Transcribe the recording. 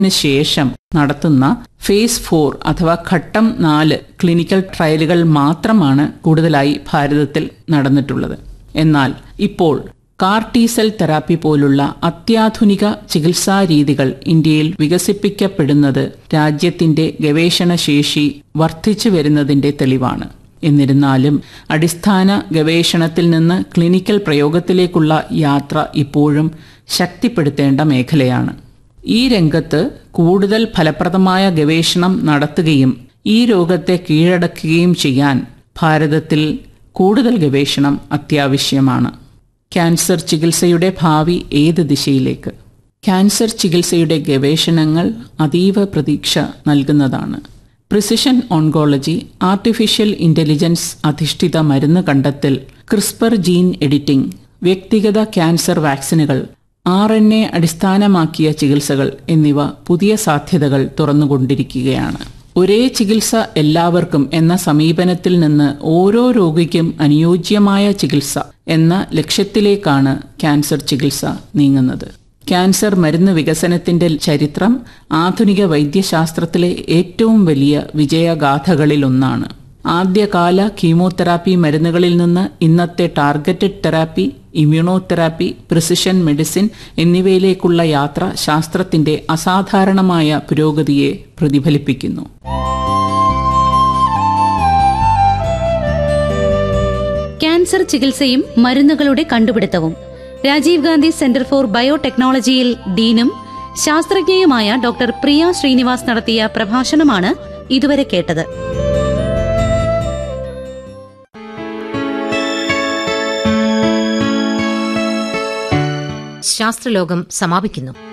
ശേഷം നടത്തുന്ന phase four അഥവാ ഘട്ടം നാല് ക്ലിനിക്കൽ ട്രയലുകൾ മാത്രമാണ് കൂടുതലായി ഭാരതത്തിൽ നടന്നിട്ടുള്ളത് എന്നാൽ ഇപ്പോൾ കാർ ടി സെൽ തെറാപ്പി പോലുള്ള അത്യാധുനിക ചികിത്സാ രീതികൾ ഇന്ത്യയിൽ വികസിപ്പിക്കപ്പെടുന്നത് രാജ്യത്തിന്റെ ഗവേഷണ ശേഷി വർദ്ധിച്ചു വരുന്നതിന്റെ തെളിവാണ് എന്നിരുന്നാലും അടിസ്ഥാന ഗവേഷണത്തിൽ നിന്ന് ക്ലിനിക്കൽ പ്രയോഗത്തിലേക്കുള്ള യാത്ര ഇപ്പോഴും ശക്തിപ്പെടുത്തേണ്ട മേഖലയാണ് ഈ രംഗത്ത് കൂടുതൽ ഫലപ്രദമായ ഗവേഷണം നടത്തുകയും ഈ രോഗത്തെ കീഴടക്കുകയും ചെയ്യാൻ ഭാരതത്തിൽ കൂടുതൽ ഗവേഷണം അത്യാവശ്യമാണ് ക്യാൻസർ ചികിത്സയുടെ ഭാവി ഏത് ദിശയിലേക്ക് ക്യാൻസർ ചികിത്സയുടെ ഗവേഷണങ്ങൾ അതീവ പ്രതീക്ഷ നൽകുന്നതാണ് പ്രിസിഷൻ ഓൺകോളജി ആർട്ടിഫിഷ്യൽ ഇന്റലിജൻസ് അധിഷ്ഠിത മരുന്ന് കണ്ടെത്തൽ ക്രിസ്പർ ജീൻ എഡിറ്റിംഗ് വ്യക്തിഗത ക്യാൻസർ വാക്സിനുകൾ ആർ എൻ എ അടിസ്ഥാനമാക്കിയ ചികിത്സകൾ എന്നിവ പുതിയ സാധ്യതകൾ തുറന്നുകൊണ്ടിരിക്കുകയാണ് ഒരേ ചികിത്സ എല്ലാവർക്കും എന്ന സമീപനത്തിൽ നിന്ന് ഓരോ രോഗിക്കും അനുയോജ്യമായ ചികിത്സ എന്ന ലക്ഷ്യത്തിലേക്കാണ് ക്യാൻസർ ചികിത്സ നീങ്ങുന്നത് ക്യാൻസർ മരുന്ന് വികസനത്തിന്റെ ചരിത്രം ആധുനിക വൈദ്യശാസ്ത്രത്തിലെ ഏറ്റവും വലിയ വിജയഗാഥകളിലൊന്നാണ് ആദ്യകാല കീമോതെറാപ്പി മരുന്നുകളിൽ നിന്ന് ഇന്നത്തെ targeted therapy immunotherapy precision medicine എന്നിവയിലേക്കുള്ള യാത്ര ശാസ്ത്രത്തിന്റെ അസാധാരണമായ പുരോഗതിയെ പ്രതിഫലിപ്പിക്കുന്നു ക്യാൻസർ ചികിത്സയും മരുന്നുകളുടെ കണ്ടുപിടുത്തവും രാജീവ് ഗാന്ധി സെന്റർ ഫോർ ബയോടെക്നോളജിയിൽ ഡീനും ശാസ്ത്രജ്ഞയുമായ ഡോക്ടർ പ്രിയ ശ്രീനിവാസ് നടത്തിയ പ്രഭാഷണമാണ് ഇതുവരെ കേട്ടത് ശാസ്ത്രലോകം സമാപിക്കുന്നു